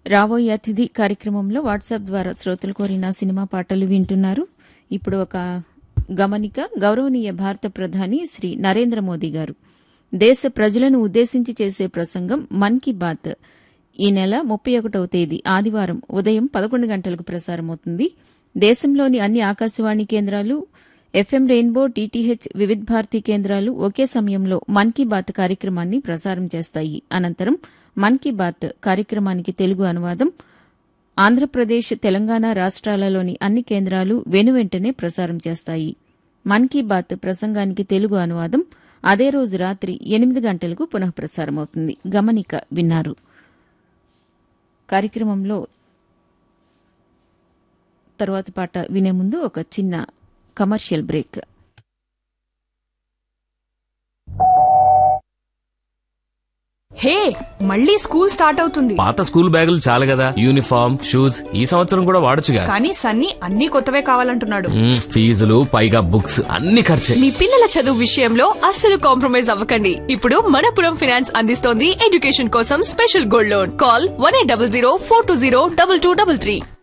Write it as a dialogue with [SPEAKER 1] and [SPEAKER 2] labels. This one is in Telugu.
[SPEAKER 1] రాబోయే అతిథి కార్యక్రమంలో వాట్సాప్ ద్వారా శ్రోతలు కోరిన సినిమా పాటలు వింటున్నారు ఇప్పుడు ఒక గమనిక గౌరవనీయ భారత ప్రధాని శ్రీ నరేంద్ర మోదీ గారు దేశ ప్రజలను ఉద్దేశించి చేసే ప్రసంగం మన్ కీ బాత్ ఈ నెల ముప్పై ఒకటవ తేదీ ఆదివారం ఉదయం పదకొండు గంటలకు ప్రసారమవుతుంది దేశంలోని అన్ని ఆకాశవాణి కేంద్రాలు ఎఫ్ఎం రెయిన్బో టీటీహెచ్ వివిధ్ భారతి కేంద్రాలు ఒకే సమయంలో మన్ కీ బాత్ కార్యక్రమాన్ని ప్రసారం చేస్తాయి అనంతరం మన్ కీ బాత్ కార్యక్రమానికి తెలుగు అనువాదం ఆంధ్రప్రదేశ్ తెలంగాణ రాష్ట్రాలలోని అన్ని కేంద్రాలు వెనువెంటనే ప్రసారం చేస్తాయి మన్ కీ బాత్ ప్రసంగానికి తెలుగు అనువాదం అదే రోజు రాత్రి ఎనిమిది గంటలకు పునః ప్రసారమవుతుంది గమనిక విన్నారు కార్యక్రమంలో తర్వాత పాట వినే ముందు ఒక చిన్న కమర్షియల్ బ్రేక్
[SPEAKER 2] హే మళ్ళీ స్కూల్ స్టార్ట్ అవుతుంది
[SPEAKER 3] పాత స్కూల్ బ్యాగులు చాలు కదా యూనిఫామ్ షూస్ ఈ సంవత్సరం కూడా వాడొచ్చుగా
[SPEAKER 2] కానీ సన్నీ అన్ని కొత్తవే కావాలంటున్నాడు
[SPEAKER 3] మ్మ్, ఫీజులు పైగా బుక్స్ అన్ని ఖర్చే
[SPEAKER 4] మీ పిల్లల చదువు విషయంలో అస్సలు కాంప్రమైజ్ అవ్వకండి ఇప్పుడు మనపురం ఫినాన్స్ అందిస్తోంది ఎడ్యుకేషన్ కోసం special gold loan call one eight double zero four two zero double two double three